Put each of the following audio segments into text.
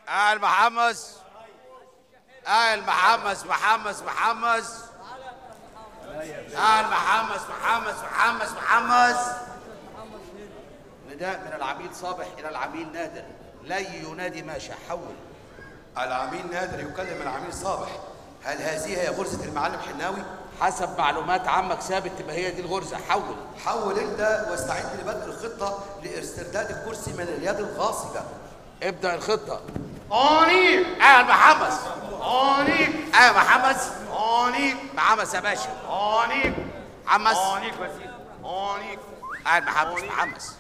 اهل محمس اهل محمس محمس محمس اهل محمس محمس محمس محمس نداء من العميد صابح الى العميد نادر لا ينادي ما شاء حول العميل نادر يكلم العميل صابح هل هذه هي غرزة المعلم حناوي؟ حسب معلومات عمك ثابت تبقى هي دي الغرزه حول حول انت واستعد لبدء الخطة لاسترداد الكرسي من اليد الغاصبة ابدا الخطه أونيك اهل محمس أونيك اهل محمس أونيك محمس يا باشا أونيك محمس أونيك وسيم أونيك اهل محمس محمس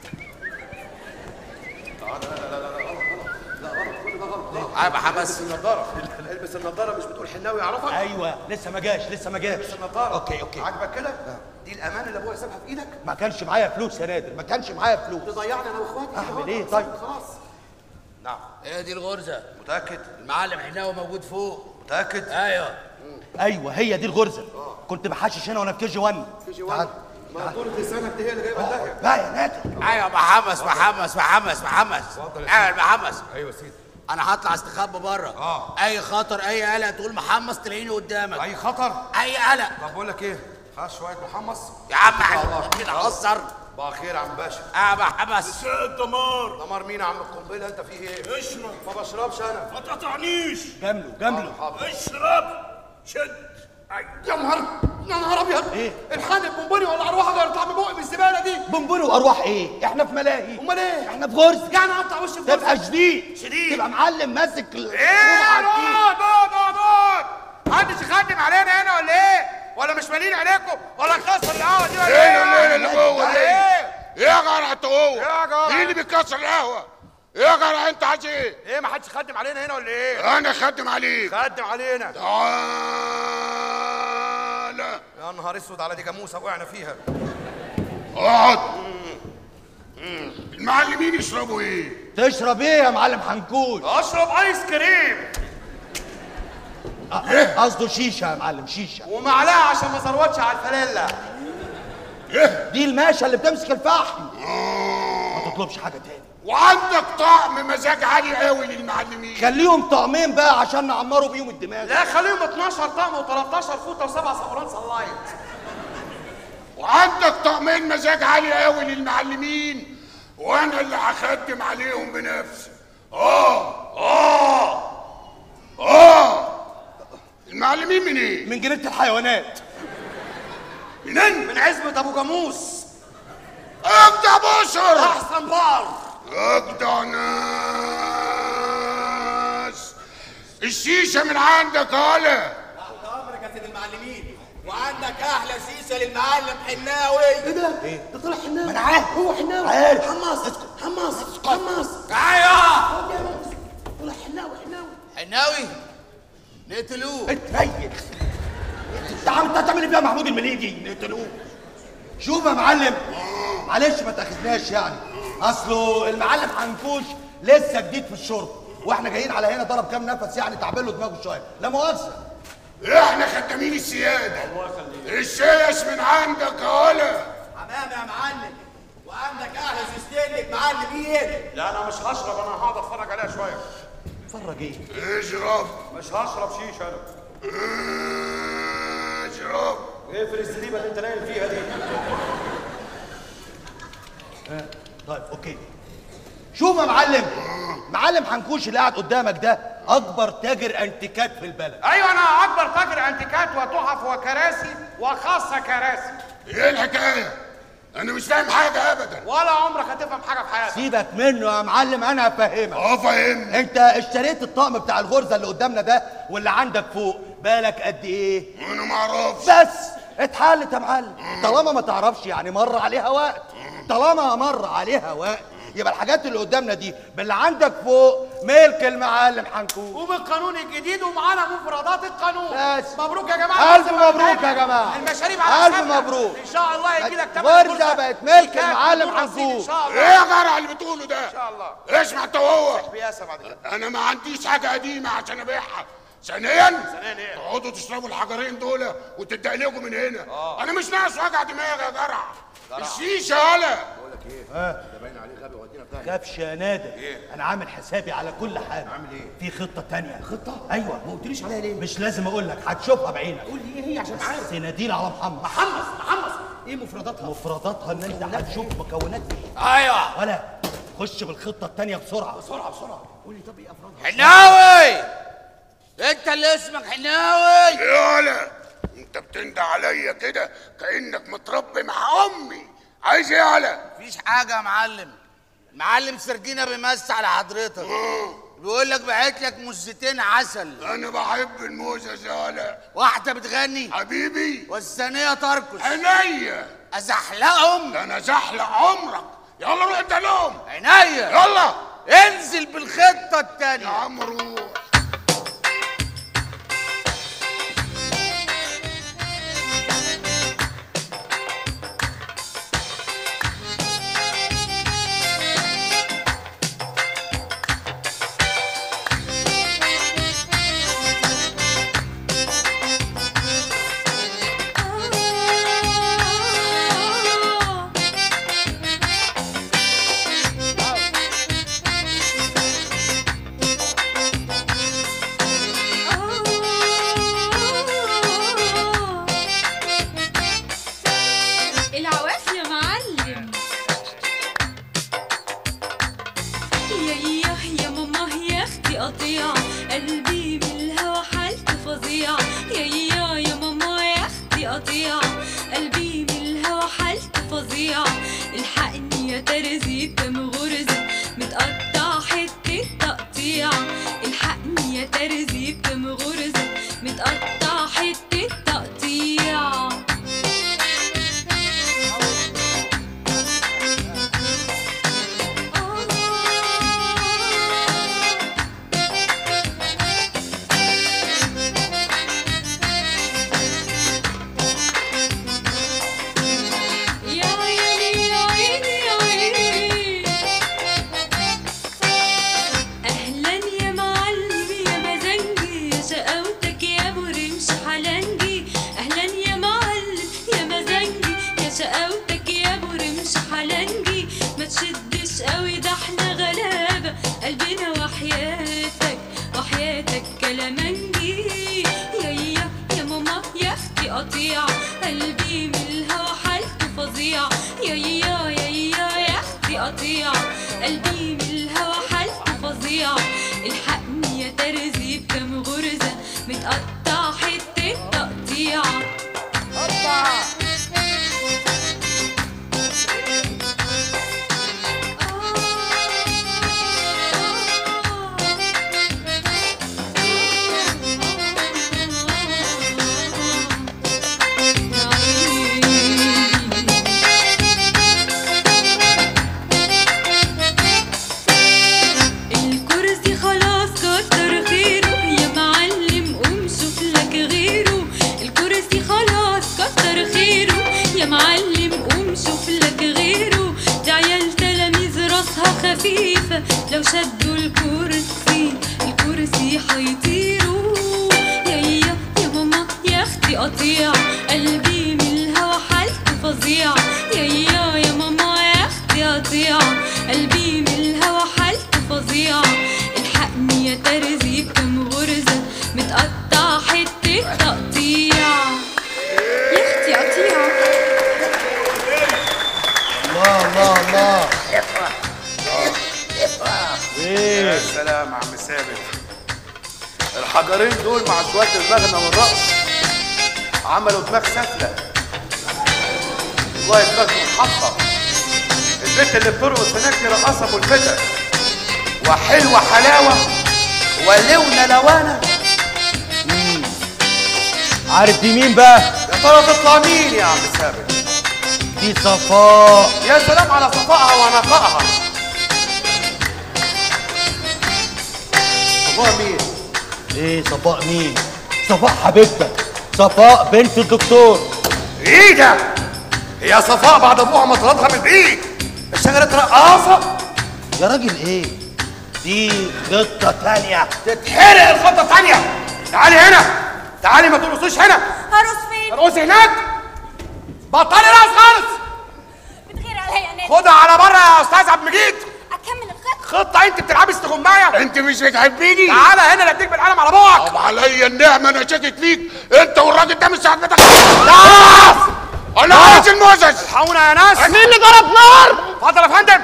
اهل محمس النضارة البس النضارة مش بتقول حناوي يعرفك؟ ايوه لسه ما جاش لسه ما جاش البس النضارة اوكي اوكي عاجبك كده؟ دي الأمانة اللي أبويا سابها في إيدك؟ ما كانش معايا فلوس يا نادر ما كانش معايا فلوس تضيعني أنا وإخواتي كده أعمل أهو. إيه طيب؟ خلاص نعم هي دي الغرزه متأكد؟ المعلم حناوي موجود فوق متأكد؟ ايوه ايوه هي دي الغرزه كنت بحشش هنا وانا في كي جي 1 تيجي واحد ما طولة لسانك دي هي اللي جايبة الداهية لا يا نادر ايوه محمس محمس محمس محمس اهل محمس أيوة سيدي انا هطلع استخبى بره آه. اي خطر اي قلق تقول محمس تلاقيني قدامك أي خطر؟ اي قلق طب بقول لك إيه؟ هات شوية محمص يا عم احنا الله. بنهزر بقى خير يا عم باشا اه محمس الدمار دمار مين يا عم القنبلة أنت فيه إيه؟ اشرب ما بشربش أنا ما تقطعنيش جامله جامله اشرب شد يا نهار يا نهار ابيض إيه؟ الحان البونبوني ولا اروح اغير طعم بقي من الزباله دي بونبوني وارواح ايه احنا في ملاهي امال ايه احنا في غرزه يعني اقطع وشي في تبقى غرزة؟ شديد شديد. تبقى معلم ماسك ال- ايه الصبع الكيس. اقعد اقعد اقعد محدش يخدم علينا هنا ولا ايه؟ ولا مش مالين عليكم ولا القصه القهوه دي ولا ايه الليله اللي جوه دي؟ ايه؟ ايه يا جرع انت هو؟ يا جرع؟ مين اللي بيكسر القهوه؟ ايه يا جرع انت عايز ايه؟ ايه ما حدش يخدم علينا هنا ولا ايه؟ انا خدم عليك خدم علينا تعالى يا نهار اسود على دي جاموسه وقعنا فيها اقعد المعلمين يشربوا ايه؟ تشرب ايه يا معلم حنكوش اشرب ايس كريم آه، قصده شيشه يا معلم شيشه ومعلقه عشان ما زروتش على الفانيلا ايه؟ دي الماشة اللي بتمسك الفحم ما تطلبش حاجه تاني وعندك طعم مزاج عالي قوي للمعلمين خليهم طعمين بقى عشان نعمروا بيهم الدماغ لا خليهم 12 طقم و13 فوطه وسبع صورات صلايت وعندك طعمين مزاج عالي قوي للمعلمين وانا اللي هخدم عليهم بنفسي اه اه اه المعلمين منين؟ من جنينه الحيوانات منين؟ من عزبة ابو جاموس اجدع بشر احسن بار اجدع ناس الشيشة من عندك هلا تحت امرك يا سيد المعلمين وعندك احلى سيسه للمعلم حناوي ايه ده؟ ده طلع حناوي ما انا عارف هو حناوي عارف. حماص حماص حماص ايوه طلع حناوي حناوي حناوي نقتلوه اتريق انت عم انت هتعمل ايه فيها محمود المليجي نقتلوه شوف يا معلم معلش ما تاخذناش يعني اصله المعلم حنكوش لسه جديد في الشرب واحنا جايين على هنا ضرب كام نفس يعني تعبان له دماغه شويه لا مؤاخذه احنا خدامين السيادة الشيش من عندك هلا تمام يا معلم وعندك احلى سيستين للمعلم ايه لا انا مش هشرب انا هقعد اتفرج عليها شويه اتفرج ايه اشرب مش هشرب شيشه انا اشرب اقفل الزريبه اللي انت نايم فيها دي طيب اوكي شوف يا معلم معلم حنكوش اللي قاعد قدامك ده اكبر تاجر انتيكات في البلد ايوه انا اكبر تاجر انتيكات وتحف وكراسي وخاصه كراسي ايه الحكاية؟ انا مش فاهم حاجة ابدا ولا عمرك هتفهم حاجه في حياتك سيبك منه يا معلم انا هفهمك اه فاهمني انت اشتريت الطقم بتاع الغرزه اللي قدامنا ده واللي عندك فوق بالك قد ايه انا ما اعرفش بس اتحلت يا معلم طالما ما تعرفش يعني مر عليها وقت طالما مر عليها وقت يبقى الحاجات اللي قدامنا دي باللي عندك فوق ملك المعلم حنكوش وبالقانون الجديد ومعانا مفردات القانون بس. مبروك يا جماعه ألف مبروك يا جماعة. المشاريب على ألف حسابنا. مبروك. ان شاء الله يجي لك تمن غرزة الغرزة. بقت ملك كام المعلم بدون رصيد ان حنكوش. شاء ايه الله يا جرع اللي بتقوله ده؟ ان شاء الله اسمع انت وهو بياسه بعد كده انا ما عنديش حاجة قديمة عشان ابيعها ثانيا ثانياً إيه؟ تقعدوا تشربوا الحجرين دول وتتدقلقوا من هنا انا مش ناقص وجع دماغ يا جرع الشيشة هلا ها ده باين عليه غبي ودينا في داهيه خافش يا نادر إيه؟ انا عامل حسابي على كل حاجه عامل إيه؟ في خطه تانية خطة؟ ايوه ما قلتليش عليها ليه؟ مش لازم اقول لك هتشوفها بعينك قول لي ايه هي عشان عارف سناديل على محمد محمص محمص ايه مفرداتها؟ مفرداتها ان انت هتشوف مكونات ايوه ولا خش بالخطه التانية بسرعه بسرعه بسرعه قول لي طب ايه افرادها؟ حناوي انت اللي اسمك حناوي يالا انت بتندى عليا كده كانك متربي مع امي عايز ايه يالا مفيش حاجه يا معلم معلم سرجينا بيمس على حضرتك بيقول لك بعت لك مزتين عسل انا بحب الموزة يالا واحده بتغني حبيبي والثانيه ترقص عينيا ازحلقهم ده انا زحلق عمرك يلا روح انت نوم عينيا يلا انزل بالخطه يا التانيه عم روح العواف يا معلم يا يا يا ماما يا اختي قطيعة قلبي من الهوى حالته فظيعة يا يا يا ماما يا اختي قطيعة قلبي من الهوى حالته فظيعة الحقني يا ترزي دم غرزة متقطع حتة تقطيعة الحقني يا ترزي دم غرزة متقطع حتة تقطيعة يا عيني يا عيني يا عيني اهلا يا معلم يا مزنجي يا شقاوتك يا مرمش حلنجي اهلا يا معلم يا مزنجي يا شقاوتك يا مرمش حلنجي ما تشدش قوي ده احنا غلابه قلبنا وحياتك وحياتك كلامنجي يا يا يا ماما يا اختي قطيعه قلبي من الهوى حالته فظيعه يا يا يا يا يا اختي قطيعه قلبي من الهوى حالته فظيعه الحقني يا ترزي بكام غرزه متقطع حته تقطيعه الكرسي خلاص كتر خيره يا معلم قوم شوف لك غيره الكرسي خلاص كتر خيره يا معلم قوم شوف لك غيره ده عيال تلاميذ راسها خفيفة لو شدوا الكرسي الكرسي هيطيروا يا يا يا ماما يا اختي قطيعة قلبي من الهوى حالته فظيعة يا يا يا ماما يا اختي قطيعة قلبي من الهوى حالته فظيعة الحقني يا ترزي بكام غرزة متقطع حتة تقطيع يا اختي قطيعة الله الله الله ايه يا سلام يا عم ثابت الحجرين دول مع شويه المغنى والرقص عملوا دماغ سفله والله دماغ محطه البنت اللي بترقص هناك دي رقصه ملفتة وحلوه حلاوه ولونه لوانه عارف دي مين بقى يا ترى تطلع مين يا عم ثابت دي صفاء يا سلام على صفائها ونقائها صفاء مين ايه صفاء مين صفاء حبيبتك صفاء بنت الدكتور ايه ده هي صفاء بعد ابوها ما طردها من البيت اشتغلت رقاصه يا راجل ايه دي خطة تانية تتحرق الخطه الثانيه تعالي هنا تعالي ما ترقصيش هنا هرقص فين؟ ارقصي هناك بطلي رقص خالص بتغير عليا يا خدها على بره يا استاذ عبد المجيد اكمل الخط خطه انت بتلعبي استغمايه انت مش بتحبيني تعالى هنا لا اديك بالقلم على بوعك طب عليا النعمه انا شاكك فيك انت والراجل ده من ساعه ما دخلت انا عايز الموزس الحقونا يا ناس مين اللي ضرب نار اتفضل يا فندم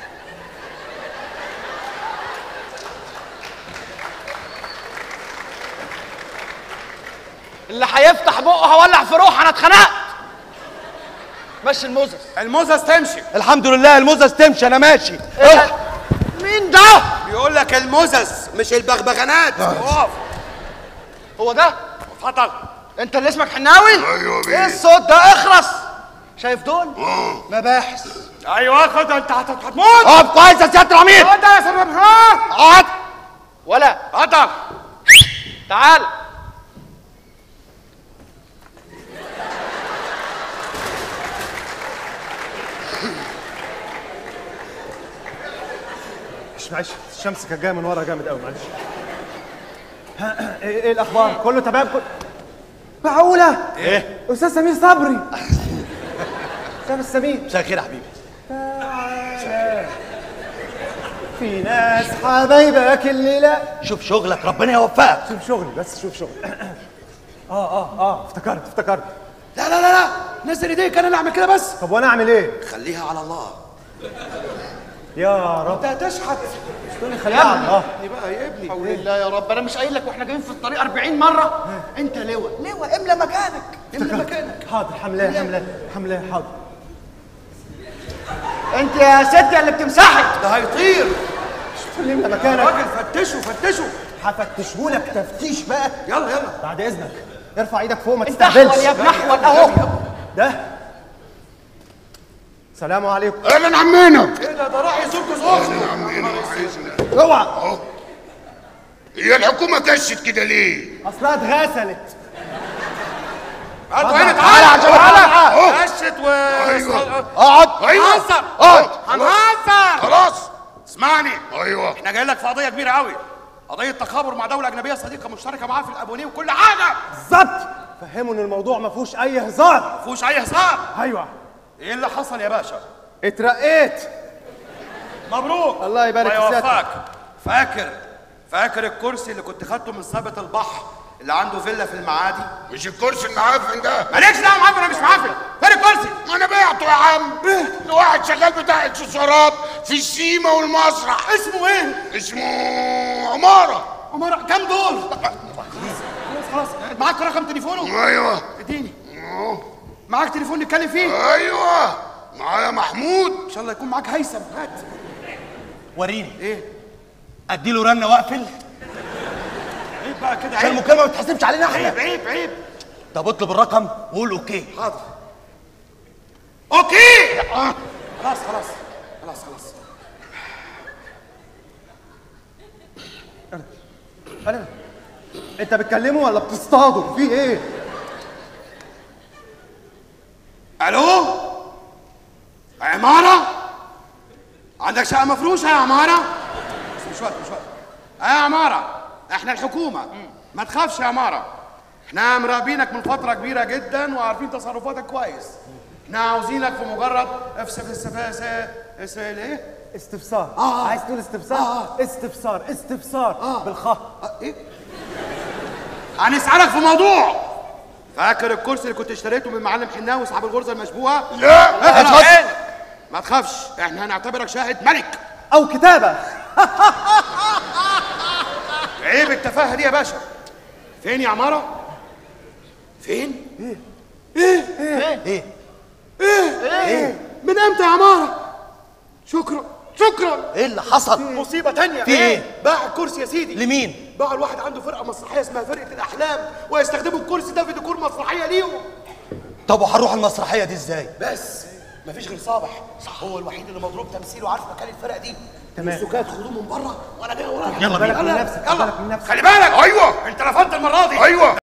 اللي هيفتح بقه هولع في روحه انا اتخنقت مشي الموزس الموزس تمشي الحمد لله الموزس تمشي انا ماشي مين ده بيقول لك الموزس مش البغبغانات اقف هو ده اتفضل انت اللي اسمك حناوي ايوه بيه. ايه الصوت ده اخرس شايف دول مباحث ايوه خد انت هت- هتموت اقف كويس يا سياده العميد خد يا سلام ها اقعد ولا اتفضل تعال معلش معلش الشمس كانت جايه من ورا جامد قوي معلش ها، ايه ايه الاخبار كله تمام كل معقوله ايه استاذ سمير صبري استاذ سمير مساء الخير يا حبيبي في ناس حبايبك الليله شوف شغلك ربنا يوفقك شوف شغلي بس شوف شغلي اه اه اه افتكرت افتكرت لا لا لا لا نزل ايديك انا اللي اعمل كده بس طب وانا اعمل ايه خليها على الله يا رب انت هتشحت خليها على الله بقى يا ابني حول الله يا رب انا مش قايل لك واحنا جايين في الطريق 40 مره انت لواء ليه املى مكانك املى مكانك حاضر حملاه حملاه حملاه حاضر انت يا ستي اللي بتمسحي ده هيطير خلينا مكانك راجل فتشه فتشه هفتشهولك تفتيش بقى يلا يلا بعد اذنك ارفع ايدك فوق ما انت احول تستهبلش يا ابن احول اهو ده سلام عليكم اهلا عمنا ايه ده ده راح يزور جوز اهلا عمنا وحشنا اوعى اهو هي الحكومه كشت كده ليه؟ اصلها اتغسلت هاتوا هنا تعالى تعالى عشان تعالى أهو. قشت و ايوه اقعد ايوه هنهزر اقعد هنهزر خلاص اسمعني ايوه احنا جايين لك في قضيه كبيره قوي قضيه تخابر مع دوله اجنبيه صديقه مشتركه معاها في الابونيه وكل حاجه بالظبط فهموا ان الموضوع ما فيهوش اي هزار ما فيهوش اي هزار ايوه ايه اللي حصل يا باشا اترقيت مبروك الله يبارك في الله سيادتك. يوفقك فاكر فاكر الكرسي اللي كنت خدته من ثابت البحر اللي عنده فيلا في المعادي مش الكرسي المعفن ده مالكش دعوه معايا انا مش معافن فين الكرسي ما انا بعته يا عم لواحد شغال بتاع اكسسوارات في السيما والمسرح اسمه ايه اسمه عماره عمر كام دول خلاص خلاص معاك رقم تليفونه ايوه اديني أهو. معاك تليفون نتكلم فيه ايوه معايا محمود ان شاء الله يكون معاك هيثم هات وريني ايه اديله رنه واقفل عيب بقى كده عشان عيب المكالمه ما تحسبش علينا عيب احنا عيب عيب طب اطلب الرقم وقول اوكي حاضر اوكي آه. خلاص خلاص خلاص خلاص انا انت بتكلمه ولا بتصطاده في ايه الو عمارة عندك شقة مفروشة يا عمارة بس مش وقت مش وقت آه يا عمارة احنا الحكومة ما تخافش يا عمارة احنا مراقبينك من فترة كبيرة جدا وعارفين تصرفاتك كويس احنا عاوزينك في مجرد افسف السفاسة اس ايه استفسار آه. عايز تقول استفسار آه. استفسار استفسار آه. بالخاء ايه هنسألك في موضوع فاكر الكرسي اللي كنت اشتريته من معلم حناوي صاحب الغرزة المشبوهة؟ لا ما تخافش ما تخافش احنا هنعتبرك شاهد ملك او كتابه عيب التفاهه دي يا باشا فين يا عماره فين ايه ايه ايه من امتى يا عماره شكرا شكرا ايه اللي حصل مصيبه تانية في إيه؟ باع الكرسي يا سيدي لمين باع الواحد عنده فرقه مسرحيه اسمها فرقه الاحلام ويستخدموا الكرسي ده في ديكور مسرحيه ليهم طب وهنروح المسرحيه دي ازاي بس مفيش غير صابح صح هو الوحيد اللي مضروب تمثيله عارف مكان الفرقه دي تمام. السكات خدوه من بره وانا جاي وراك يلا بالك بينا من نفسك يلا بالك من نفسك خلي بالك ايوه انت رفضت المره دي ايوه